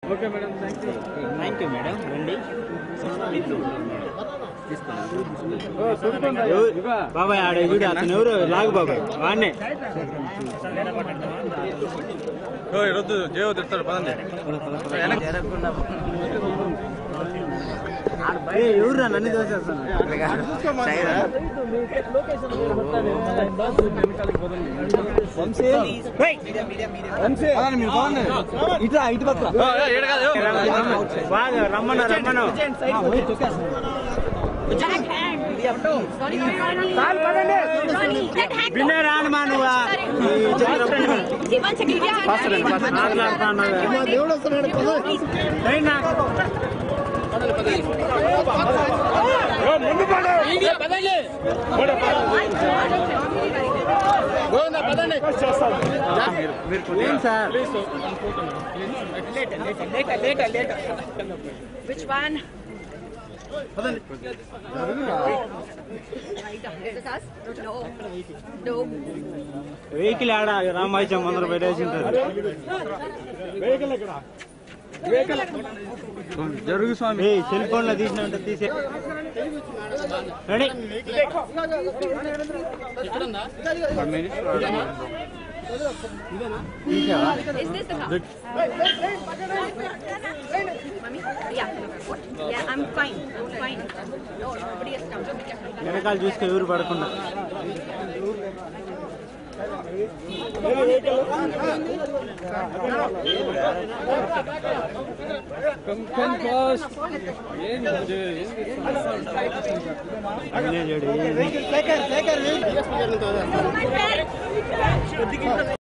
Okay madam thank you thank you madam రండి బాబాయ్ ఆడ చూడు అతను ఎవరు లాగు బాబాయ్ వాడినే ఈరోజు జేవో తిడతాడు పదండి ఎవరు నన్ను దోసేస్తాను ఇట్లా ఇటు పక్క బాగా రమ్మను రమ్మను బిన్నే రాను మా నువ్వు ఈ చిత్రం మాట్లాడుతాను ఏం sir Which one? Is this us? No. No. Vehicle ఆడ రామాయచం ముందర పెట్టేసి ఉంటారు జరుగు స్వామి ఏ సెల్ ఫోన్ లో తీసినట్టు తీసే ready Is this the car? Mommy? Yeah. What? Yeah, I'm fine. I'm fine. No, nobody has come. Be careful. వెనకాల చూస్తే ఎవరు పడకుండా అదే చూడు My friend.